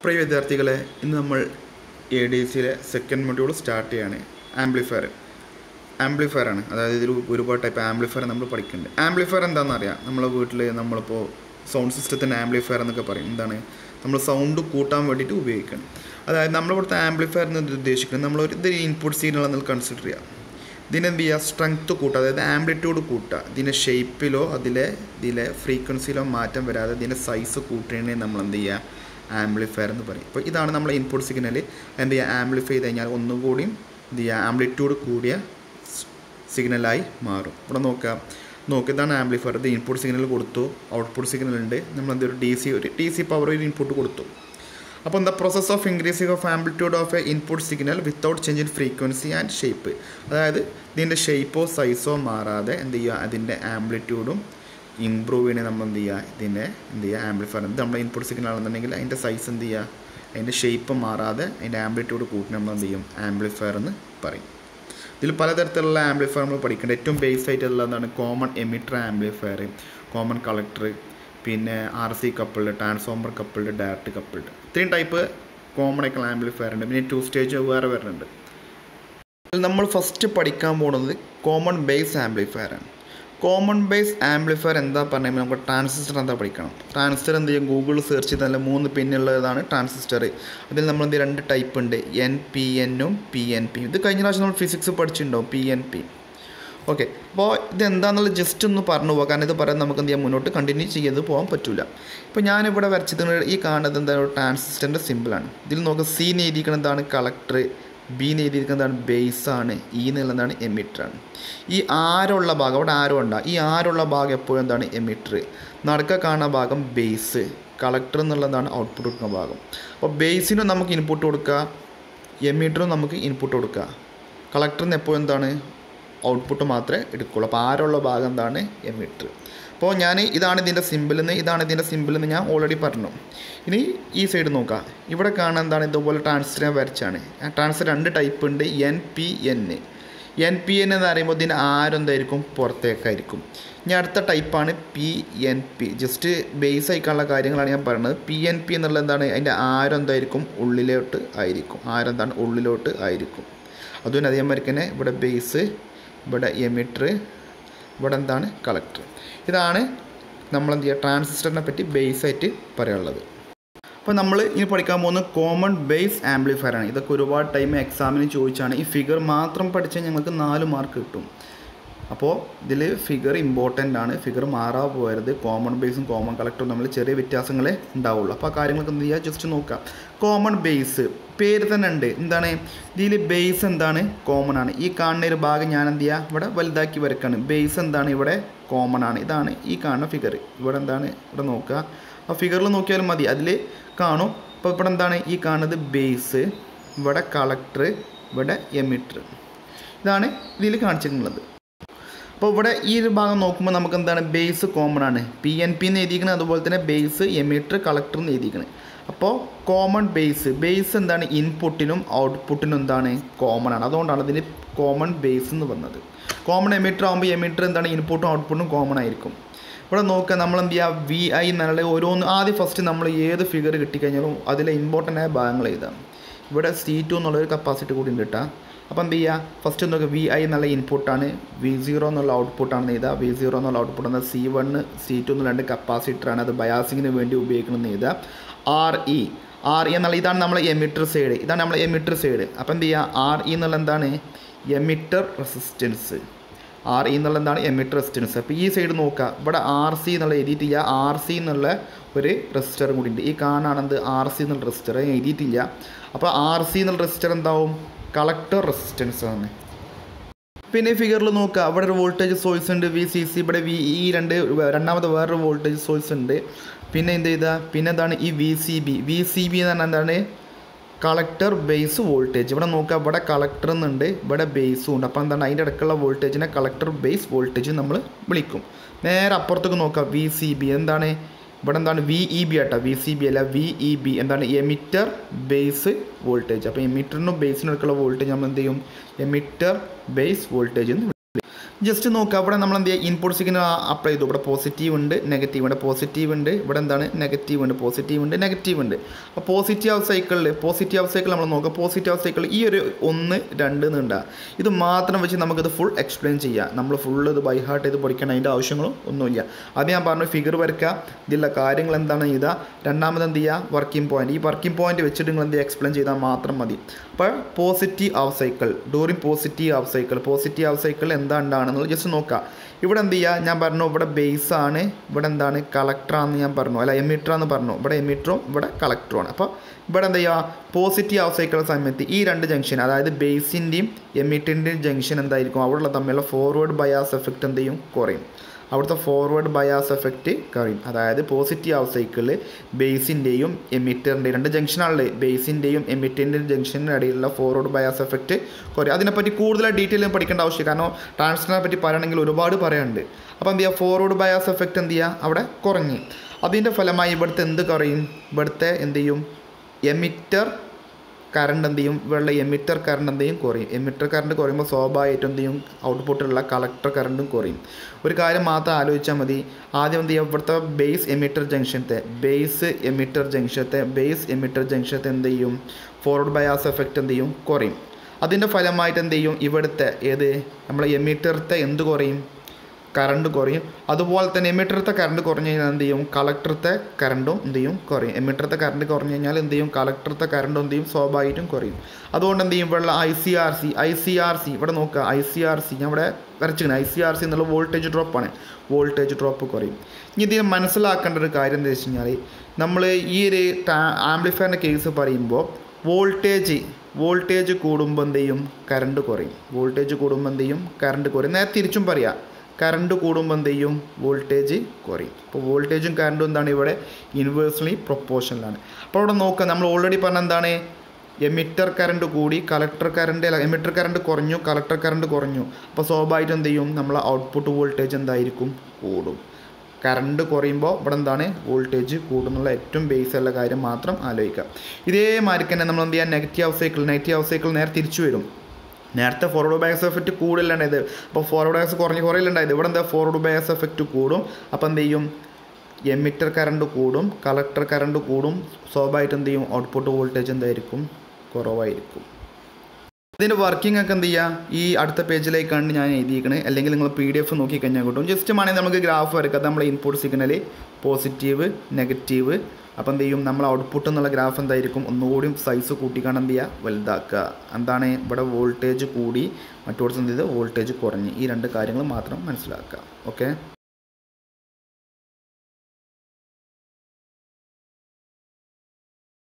പ്രിയ വിദ്യാർത്ഥികളെ ഇന്ന് നമ്മൾ എ ഡി സിയിലെ സെക്കൻഡ് മൊഡ്യൂൾ സ്റ്റാർട്ട് ചെയ്യാണ് ആംപ്ലിഫയർ ആംപ്ലിഫയർ ആണ് അതായത് ഇതിൽ ഒരുപാട് ടൈപ്പ് ആംപ്ലിഫയർ നമ്മൾ പഠിക്കുന്നുണ്ട് ആംപ്ലിഫയർ എന്താണെന്ന് അറിയാം നമ്മളെ വീട്ടിൽ നമ്മളിപ്പോൾ സൗണ്ട് സിസ്റ്റത്തിൻ്റെ ആംപ്ലിഫയർ എന്നൊക്കെ പറയും എന്താണ് നമ്മൾ സൗണ്ട് കൂട്ടാൻ വേണ്ടിയിട്ട് ഉപയോഗിക്കണം അതായത് നമ്മളിവിടുത്തെ ആംപ്ലിഫയർ എന്ന് ഉദ്ദേശിക്കുന്നത് നമ്മൾ ഒരു ഇത് ഇൻപുട്ട് സിഗ്നൽ എന്ന് കൺസിഡർ ചെയ്യാം ഇതിന് എന്ത് ചെയ്യുക സ്ട്രെങ്ത് കൂട്ടുക അതായത് ആംപ്ലിറ്റ്യൂഡ് കൂട്ടുക ഇതിൻ്റെ ഷേപ്പിലോ അതിലെ ഇതിലെ ഫ്രീക്വൻസിയിലോ മാറ്റം വരാതെ ഇതിൻ്റെ സൈസ് കൂട്ടുന്നതിനെ നമ്മൾ എന്ത് ചെയ്യുക ആംപ്ലിഫയർ എന്ന് പറയും അപ്പോൾ ഇതാണ് നമ്മൾ ഇൻപുട്ട് സിഗ്നൽ എന്ത് ചെയ്യുക ആംപ്ലിഫൈ ചെയ്ത് കഴിഞ്ഞാൽ ഒന്നുകൂടിയും എന്ത് ചെയ്യുക ആംപ്ലിറ്റ്യൂഡ് കൂടിയ സിഗ്നലായി മാറും ഇവിടെ നോക്കുക നോക്കുക ഇതാണ് ആംപ്ലിഫയർ ഇത് ഇൻപുട്ട് സിഗ്നൽ കൊടുത്തു ഔട്ട്പുട്ട് സിഗ്നൽ ഉണ്ട് നമ്മൾ എന്ത് ഒരു ഡി സി ഒരു ഡി സി പവർ ഒരു ഇൻപുട്ട് കൊടുത്തു അപ്പോൾ എന്താ process of increasing of amplitude of a input signal without change in frequency and shape അതായത് ഇതിൻ്റെ ഷേപ്പോ സൈസോ മാറാതെ എന്ത് ചെയ്യുക അതിൻ്റെ ആംപ്ലിറ്റ്യൂഡും ഇമ്പ്രൂവ് ചെയ്യണേ നമ്മൾ എന്ത് ചെയ്യുക ഇതിനെ എന്ത് ചെയ്യുക ആംപ്ലിഫയർ ഇത് നമ്മുടെ ഇൻപുട്ട് സിഗ്നൽ ആണെന്നുണ്ടെങ്കിൽ അതിൻ്റെ സൈസ് എന്ത് ചെയ്യുക അതിൻ്റെ ഷേപ്പ് മാറാതെ അതിൻ്റെ ആംപ്ലിറ്റ്യൂഡ് കൂട്ടി നമ്മൾ എന്ത് ചെയ്യും ആംപ്ലിഫയർ എന്ന് പറയും ഇതിൽ പലതരത്തിലുള്ള ആംപ്ലിഫയർ നമ്മൾ പഠിക്കേണ്ടത് ഏറ്റവും ബേസ് ആയിട്ടുള്ള എന്താണ് common emitter amplifier common collector പിന്നെ R C coupled transformer coupled direct coupled ഇത്രയും ടൈപ്പ് കോമൺ ആയിട്ടുള്ള ആംപ്ലിഫയർ ഉണ്ട് പിന്നെ ടു സ്റ്റേജ് വേറെ വരുന്നുണ്ട് നമ്മൾ ഫസ്റ്റ് പഠിക്കാൻ പോകുന്നത് കോമൺ ബേസ് ആംപ്ലിഫയർ ആണ് കോമൺ ബേസ് ആംപ്ലിഫയർ എന്താ പറഞ്ഞാൽ നമുക്ക് ട്രാൻസിസ്റ്റർ എന്താ പഠിക്കണം ട്രാൻസിസ്റ്റർ എന്ത് ചെയ്യും ഗൂഗിളിൽ സെർച്ച് ചെയ്താൽ നല്ല മൂന്ന് പിന്നുള്ളതാണ് ട്രാൻസിസ്റ്റർ അതിൽ നമ്മൾ എന്ത് രണ്ട് ടൈപ്പ് ഉണ്ട് എൻ പി എന്നും പി എൻ പി ഇത് കഴിഞ്ഞ പ്രാവശ്യം നമ്മൾ ഫിസിക്സ് പഠിച്ചിട്ടുണ്ടാവും പി എൻ പി ഓക്കെ അപ്പോൾ ഇതെന്താണെന്നുള്ളത് ജസ്റ്റ് ഒന്ന് പറഞ്ഞു പോകാം കാരണം ഇത് പറയാൻ നമുക്ക് എന്ത് ചെയ്യാം മുന്നോട്ട് കണ്ടിന്യൂ ചെയ്ത് പോകാൻ പറ്റില്ല ഇപ്പോൾ ഞാനിവിടെ വരച്ചത് ഈ കാണുന്നത് എന്താണ് ട്രാൻസിസ്റ്ററിൻ്റെ സിമ്പിളാണ് ഇതിൽ നോക്കുക സി എഴുതിയിരിക്കുന്നത് എന്താണ് കളക്ടർ ബി എഴുതിയിരിക്കുന്നതാണ് ബേസ് ആണ് ഇ എന്നുള്ളതാണ് എമിറ്ററാണ് ഈ ആരുള്ള ഭാഗം അവിടെ ആരോ ഉണ്ടാകും ഈ ആരുള്ള ഭാഗം എപ്പോഴും എന്താണ് എമിറ്റർ നടക്ക കാണുന്ന ഭാഗം ബേസ് കളക്ടർ എന്നുള്ളതാണ് ഔട്ട്പുട്ട് കൊടുക്കുന്ന ഭാഗം അപ്പോൾ ബേസിനും നമുക്ക് ഇൻപുട്ട് കൊടുക്കുക എമിറ്ററും നമുക്ക് ഇൻപുട്ട് കൊടുക്കുക കളക്ടറിന് എപ്പോഴും എന്താണ് ഔട്ട്പുട്ട് മാത്രമേ എടുക്കുള്ളൂ അപ്പോൾ ആരുള്ള ഭാഗം എന്താണ് എമിറ്റർ അപ്പോൾ ഞാൻ ഇതാണ് ഇതിൻ്റെ സിമ്പിൾ എന്ന് ഇതാണ് ഇതിൻ്റെ സിമ്പിൾ എന്ന് ഞാൻ ഓൾറെഡി പറഞ്ഞു ഇനി ഈ സൈഡ് നോക്കാം ഇവിടെ കാണാൻ എന്താണ് ഇതുപോലെ ട്രാൻസിസ്റ്റർ ഞാൻ വരച്ചാണ് ആ ട്രാൻസിസ്റ്റർ രണ്ട് ടൈപ്പ് ഉണ്ട് N P N N P N എന്ന് പറയുമ്പോൾ ഇതിന് ആരെന്തായിരിക്കും പുറത്തേക്കായിരിക്കും ഇനി അടുത്ത ടൈപ്പാണ് P N P just base ആയിക്കാനുള്ള കാര്യങ്ങളാണ് ഞാൻ പറയുന്നത് പി എൻ പി എന്നുള്ളത് എന്താണ് അതിൻ്റെ ആരെന്തായിരിക്കും ഉള്ളിലോട്ട് ആയിരിക്കും ആരെന്താണ് ഉള്ളിലോട്ട് ആയിരിക്കും അതുപോലെ അതേമാതിരി തന്നെ ഇവിടെ ബേസ് ഇവിടെ എമിറ്റർ ഇവിടെ എന്താണ് കളക്ടർ ഇതാണ് നമ്മൾ എന്ത് ചെയ്യുക ട്രാൻസിസ്റ്ററിനെ പറ്റി ബേസ് ആയിട്ട് പറയാനുള്ളത് അപ്പോൾ നമ്മൾ ഇനി പഠിക്കാൻ പോകുന്ന കോമൺ ബേസ് ആംപ്ലിഫയർ ആണ് ഇതൊക്കെ ഒരുപാട് ടൈം എക്സാമിന് ചോദിച്ചാണ് ഈ ഫിഗർ മാത്രം പഠിച്ചാൽ ഞങ്ങൾക്ക് നാല് മാർക്ക് കിട്ടും അപ്പോൾ ഇതിൽ ഫിഗർ ഇമ്പോർട്ടൻ്റ് ആണ് ഫിഗർ മാറാ പോകരുത് കോമൺ ബേസും കോമൺ കളക്ടറും തമ്മിൽ ചെറിയ വ്യത്യാസങ്ങളെ ഉണ്ടാവുള്ളൂ അപ്പോൾ ആ കാര്യങ്ങളൊക്കെ എന്ത് ചെയ്യുക ജസ്റ്റ് നോക്കാം കോമൺ ബേസ് പേര് തന്നെ ഉണ്ട് എന്താണ് ഇതിൽ ബേസ് എന്താണ് കോമൺ ആണ് ഈ കാണുന്ന ഒരു ഭാഗം ഞാൻ എന്ത് ചെയ്യുക ഇവിടെ വലുതാക്കി വരക്കാണ് ബേസ് എന്താണ് ഇവിടെ കോമൺ ആണ് ഇതാണ് ഈ കാണുന്ന ഫിഗർ ഇവിടെ എന്താണ് ഇവിടെ നോക്കുക ആ ഫിഗറിൽ നോക്കിയാലും മതി അതിൽ കാണും അപ്പോൾ ഇവിടെ എന്താണ് ഈ കാണുന്നത് ബേസ് ഇവിടെ കളക്ടർ ഇവിടെ എമിറ്റർ ഇതാണ് ഇതിൽ കാണിച്ചിട്ടുള്ളത് അപ്പോൾ ഇവിടെ ഈ ഒരു ഭാഗം നോക്കുമ്പോൾ നമുക്ക് എന്താണ് ബേസ് കോമൺ ആണ് പി എൻ പി എന്ന് എഴുതിയിരിക്കുന്നത് അതുപോലെ തന്നെ ബേസ് എമിറ്റർ കളക്ടർ എന്ന് എഴുതിയിരിക്കുന്നത് അപ്പോൾ കോമൺ ബേസ് ബേസ് എന്താണ് ഇൻപുട്ടിനും ഔട്ട്പുട്ടിനും എന്താണ് കോമൺ ആണ് അതുകൊണ്ടാണ് ഇതിന് കോമൺ ബേസ് എന്ന് വന്നത് കോമൺ എമിറ്റർ ആകുമ്പോൾ എമിറ്റർ എന്താണ് ഇൻപുട്ടും ഔട്ട്പുട്ടും കോമൺ ആയിരിക്കും ഇവിടെ നോക്കുക നമ്മൾ എന്ത് ചെയ്യുക വി ഐ എന്നുള്ള ഓരോന്ന് ആദ്യം ഫസ്റ്റ് നമ്മൾ ഏത് ഫിഗർ കിട്ടിക്കഴിഞ്ഞാലും അതിലെ ഇമ്പോർട്ടൻ്റ് ആയ ഭാഗങ്ങൾ എഴുതാം ഇവിടെ സി ടു എന്നുള്ളൊരു കപ്പാസിറ്റി കൂടി ഉണ്ട് കേട്ടോ അപ്പോൾ എന്ത് ചെയ്യുക ഫസ്റ്റ് നോക്കുക വി ഐ എന്നുള്ള ഇൻപുട്ടാണ് വി സീറോ എന്നുള്ള ഔട്ട്പുട്ടാണെന്ന് എഴുതുക വി സീറോ എന്നുള്ള ഔട്ട്പുട്ട് എന്നാൽ സി വണ്ണ് സി ടു എന്നുള്ള രണ്ട് കപ്പാസിറ്ററാണ് അത് ബയാസിങ്ങിന് വേണ്ടി ഉപയോഗിക്കണമെന്ന് എഴുതുക ആർ ഇ ആർ ഇ എന്നുള്ള ഇതാണ് നമ്മൾ എമിറ്റർ സൈഡ് ഇതാണ് നമ്മൾ എമിറ്റർ സൈഡ് അപ്പോൾ എന്ത് ചെയ്യുക ആർ ഇ എന്നുള്ള എന്താണ് എമിറ്റർ റെസിസ്റ്റൻസ് ആർ ഇ എന്നുള്ള എന്താണ് എമിറ്റർ റെസിസ്റ്റൻസ് അപ്പോൾ ഈ സൈഡ് നോക്കുക ഇവിടെ ആർ സി എന്നുള്ള എഴുതിയിട്ടില്ല ആർ സി എന്നുള്ള ഒരു റെസിസ്റ്ററും കൂടി ഉണ്ട് ഈ കാണാണെന്ത് ആർ സി എന്നുള്ള റെസിസ്റ്റർ എഴുതിയിട്ടില്ല അപ്പോൾ ആർ സി എന്നുള്ള റെസിസ്റ്റർ എന്താവും കളക്ടർ റെസിസ്റ്റൻസ് ആണ് പിന്നെ ഫിഗറിൽ നോക്കുക അവിടെ ഒരു വോൾട്ടേജ് സോഴ്സ് ഉണ്ട് വി സി സി ഇവിടെ വി ഈ രണ്ട് രണ്ടാമത് വേറൊരു വോൾട്ടേജ് സോഴ്സ് ഉണ്ട് പിന്നെ എന്ത് ചെയ്താൽ പിന്നെ എന്താണ് ഈ V C B V C B എന്ന് പറഞ്ഞാൽ എന്താണ് കളക്ടർ ബേസ് വോൾട്ടേജ് ഇവിടെ നോക്കുക ഇവിടെ കളക്ടർ എന്നുണ്ട് ഇവിടെ ബേസും ഉണ്ട് അപ്പോൾ എന്താണ് അതിൻ്റെ ഇടയ്ക്കുള്ള വോൾട്ടേജിനെ കളക്ടർ ബേസ് വോൾട്ടേജ് നമ്മൾ വിളിക്കും നേരെ അപ്പുറത്തേക്ക് നോക്കുക വി സി ബി എന്താണ് ഇവിടെ എന്താണ് വി ഇ ബി ആട്ടോ വി സി ബി അല്ല വി ഇ ബി എന്താണ് എമിറ്റർ ബേസ് വോൾട്ടേജ് അപ്പോൾ എമിറ്ററിനും ബേസിനും ഇടയ്ക്കുള്ള വോൾട്ടേജ് നമ്മൾ എന്ത് ചെയ്യും എമിറ്റർ ബേസ് വോൾട്ടേജ് എന്ന് ജസ്റ്റ് നോക്കുക അവിടെ നമ്മൾ എന്ത് ചെയ്യുക ഇൻപുട്ട് സിഗ്നൽ അപ്ലൈ ചെയ്തു ഇവിടെ പോസിറ്റീവ് ഉണ്ട് നെഗറ്റീവ് ഉണ്ട് പോസിറ്റീവ് ഉണ്ട് ഇവിടെ എന്താണ് നെഗറ്റീവ് ഉണ്ട് പോസിറ്റീവ് ഉണ്ട് നെഗറ്റീവ് ഉണ്ട് അപ്പോൾ പോസിറ്റീവ് ഔട്ട് സൈക്കിളിൽ പോസിറ്റീവ് ഔട്ട് സൈക്കിൾ നമ്മൾ നോക്കുക പോസിറ്റീവ് ഔട്ട് സൈക്കിൾ ഈ ഒരു ഒന്ന് രണ്ട് എന്നുണ്ടാകും ഇത് മാത്രം വെച്ച് നമുക്കിത് ഫുൾ എക്സ്പ്ലെയിൻ ചെയ്യാം നമ്മൾ ഫുൾ ഇത് ബൈ ഹാർട്ട് ചെയ്ത് പഠിക്കണം അതിൻ്റെ ആവശ്യങ്ങളും ഒന്നുമില്ല അത് ഞാൻ പറഞ്ഞു ഫിഗർ വരയ്ക്കുക ഇതിലുള്ള കാര്യങ്ങൾ എന്താണ് ചെയ്താൽ രണ്ടാമത് എന്ത് ചെയ്യുക വർക്കിംഗ് പോയിന്റ് ഈ വർക്കിംഗ് പോയിന്റ് വെച്ചിട്ട് നിങ്ങൾ എന്ത് എക്സ്പ്ലെയിൻ ചെയ്താൽ മാത്രം മതി അപ്പോൾ positive out cycle during positive out cycle positive out cycle എന്താ ഉണ്ടാണെന്നുള്ളത് ജസ്റ്റ് നോക്കാം ഇവിടെ എന്ത് ചെയ്യുക ഞാൻ പറഞ്ഞു ഇവിടെ ബേസ് ആണ് ഇവിടെ എന്താണ് കളക്ടറാന്ന് ഞാൻ പറഞ്ഞു അല്ല എമിറ്റർ എന്ന് പറഞ്ഞു ഇവിടെ എമിറ്ററും ഇവിടെ കളക്ടറുമാണ് അപ്പോൾ ഇവിടെ എന്താ ചെയ്യുക പോസിറ്റീവ് ഔട്ട് സൈക്കിൾ സമയത്ത് ഈ രണ്ട് ജംഗ്ഷൻ അതായത് ബേസിൻ്റെയും എമിറ്ററിൻ്റെയും ജംഗ്ഷൻ എന്തായിരിക്കും അവിടെയുള്ള തമ്മിലുള്ള ഫോർവേഡ് ബയാസ് എഫക്റ്റ് എന്ത് ചെയ്യും കുറയും അവിടുത്തെ ഫോർവേഡ് ബയാസ് എഫക്റ്റ് കുറയും അതായത് പോസിറ്റീവ് ഔട്ട് സൈക്കിളിൽ ബേസിൻ്റെയും എമിറ്ററിൻ്റെയും രണ്ട് ജംഗ്ഷനാണുള്ളത് ബേസിൻ്റെയും എമിറ്ററിൻ്റെയും ജംഗ്ഷൻ്റെ ഇടയിലുള്ള ഫോർവേഡ് ബയാസ് എഫക്റ്റ് കുറയും അതിനെപ്പറ്റി കൂടുതൽ ഡീറ്റെയിൽ പഠിക്കേണ്ട ആവശ്യമില്ല കാരണം ട്രാൻസ്ഫറിനെ പറ്റി പറയണമെങ്കിൽ ഒരുപാട് പറയാനുണ്ട് അപ്പോൾ എന്ത് ചെയ്യുക ഫോർവേഡ് ബയാസ് എഫക്റ്റ് എന്ത് ചെയ്യുക അവിടെ കുറഞ്ഞ് അതിൻ്റെ ഫലമായി ഇവിടുത്തെ എന്ത് കുറയും ഇവിടുത്തെ എന്ത് ചെയ്യും എമിറ്റർ കറണ്ട് എന്ത് ചെയ്യും ഇവിടെയുള്ള എമിറ്റർ കറണ്ട് എന്ത് ചെയ്യും കുറയും എമിറ്റർ കറണ്ട് കുറയുമ്പോൾ സ്വാഭാവികമായിട്ടും എന്ത് ചെയ്യും ഔട്ട്പുട്ടിലുള്ള കളക്ടർ കറണ്ടും കുറയും ഒരു കാര്യം മാത്രം ആലോചിച്ചാൽ മതി ആദ്യം എന്ത് ചെയ്യും ഇവിടുത്തെ ബേസ് എമിറ്റർ ജംഗ്ഷനത്തെ ബേസ് എമിറ്റർ ജംഗ്ഷനത്തെ ബേസ് എമിറ്റർ ജംഗ്ഷനത്തെ എന്ത് ചെയ്യും ഫോർവേഡ് ബയാസ് എഫക്റ്റ് എന്ത് ചെയ്യും കുറയും അതിൻ്റെ ഫലമായിട്ട് എന്ത് ചെയ്യും ഇവിടുത്തെ ഏത് നമ്മളെ എമിറ്ററത്തെ എന്ത് കുറയും കറണ്ട് കുറയും അതുപോലെ തന്നെ എമിറ്ററത്തെ കറണ്ട് കുറഞ്ഞു കഴിഞ്ഞാൽ എന്ത് ചെയ്യും കളക്ടറത്തെ കറണ്ടും എന്ത് ചെയ്യും കുറയും എമിറ്ററത്തെ കറണ്ട് കുറഞ്ഞു കഴിഞ്ഞാൽ എന്ത് ചെയ്യും കളക്ടറത്തെ കറണ്ടും എന്ത് ചെയ്യും സ്വാഭാവികമായിട്ടും കുറയും അതുകൊണ്ട് എന്ത് ചെയ്യും ഇവിടെ I C R C I C R C ഇവിടെ നോക്കുക ഐ സി ആർ സി ഞാൻ ഇവിടെ വരച്ചിരിക്കുന്നത് ഐ സി ആർ സി എന്നുള്ള വോൾട്ടേജ് ഡ്രോപ്പാണ് വോൾട്ടേജ് ഡ്രോപ്പ് കുറയും ഇനി ഇതിന് മനസ്സിലാക്കേണ്ട ഒരു കാര്യം എന്താ വെച്ച് കഴിഞ്ഞാൽ നമ്മൾ ഈ ഒരു ആംപ്ലിഫയറിൻ്റെ കേസ് പറയുമ്പോൾ വോൾട്ടേജ് വോൾട്ടേജ് കൂടുമ്പോൾ എന്ത് ചെയ്യും കറണ്ട് കുറയും വോൾട്ടേജ് കൂടുമ്പോൾ എന്ത് ചെയ്യും കറണ്ട് കുറയും നേരെ തിരിച്ചും പറയാം കറണ്ട് കൂടുമ്പോൾ എന്ത് ചെയ്യും വോൾട്ടേജ് കുറയും അപ്പോൾ വോൾട്ടേജും കറണ്ടും എന്താണ് ഇവിടെ ഇൻവേഴ്സ്ലി പ്രൊപ്പോർഷനിലാണ് അപ്പോൾ അവിടെ നോക്കുക നമ്മൾ ഓൾറെഡി പറഞ്ഞ എന്താണ് എമിറ്റർ കറണ്ട് കൂടി കളക്ടർ കറണ്ട് അല്ല എമിറ്റർ കറണ്ട് കുറഞ്ഞു കളക്ടർ കറണ്ട് കുറഞ്ഞു അപ്പോൾ സ്വാഭാവികമായിട്ടും എന്ത് ചെയ്യും നമ്മൾ ഔട്ട്പുട്ട് വോൾട്ടേജ് എന്തായിരിക്കും കൂടും കറണ്ട് കുറയുമ്പോൾ ഇവിടെ എന്താണ് വോൾട്ടേജ് കൂടുന്നുള്ള ഏറ്റവും ബേസ് ഉള്ള കാര്യം മാത്രം ആലോചിക്കുക ഇതേമാതിരി തന്നെ നമ്മൾ എന്ത് ചെയ്യുക negative half cycle negative half cycle നേരെ തിരിച്ചു വരും നേരത്തെ ഫോർവേഡ് ബയസ് എഫക്റ്റ് കൂടുതലുണ്ടായത് അപ്പോൾ ഫോർവേഡ് ബയസ് കുറഞ്ഞ് കുറയിലുണ്ടായത് ഇവിടെ എന്താ ഫോർവേഡ് ബയസ് എഫക്റ്റ് കൂടും അപ്പോൾ എന്ത് ചെയ്യും എമിറ്റർ കറണ്ട് കൂടും കളക്ടർ കറണ്ട് കൂടും സ്വാഭാവികമായിട്ട് എന്ത് ചെയ്യും ഔട്ട്പുട്ട് വോൾട്ടേജ് എന്തായിരിക്കും കുറവായിരിക്കും ഇതിൻ്റെ വർക്കിംഗ് ഒക്കെ എന്ത് ചെയ്യുക ഈ അടുത്ത പേജിലേക്കാണ് ഞാൻ എഴുതിയിരിക്കണത് അല്ലെങ്കിൽ നിങ്ങൾ പി ഡി എഫ് നോക്കിക്കഴിഞ്ഞാൽ കിട്ടും ജസ്റ്റ് വേണമെങ്കിൽ നമുക്ക് ഗ്രാഫ് വരക്കാം നമ്മളെ ഇൻപുട്ട് സിഗ്നൽ പോസിറ്റീവ് നെഗറ്റീവ് അപ്പോൾ എന്ത് ചെയ്യും നമ്മൾ ഔട്ട്പുട്ട് എന്നുള്ള ഗ്രാഫ് എന്തായിരിക്കും ഒന്നുകൂടി സൈസ് കൂട്ടിക്കാണ് എന്ത് ചെയ്യുക വലുതാക്കുക എന്താണ് ഇവിടെ വോൾട്ടേജ് കൂടി മറ്റോടത്ത് എന്ത് ചെയ്ത് വോൾട്ടേജ് കുറഞ്ഞ് ഈ രണ്ട് കാര്യങ്ങൾ മാത്രം മനസ്സിലാക്കുക ഓക്കെ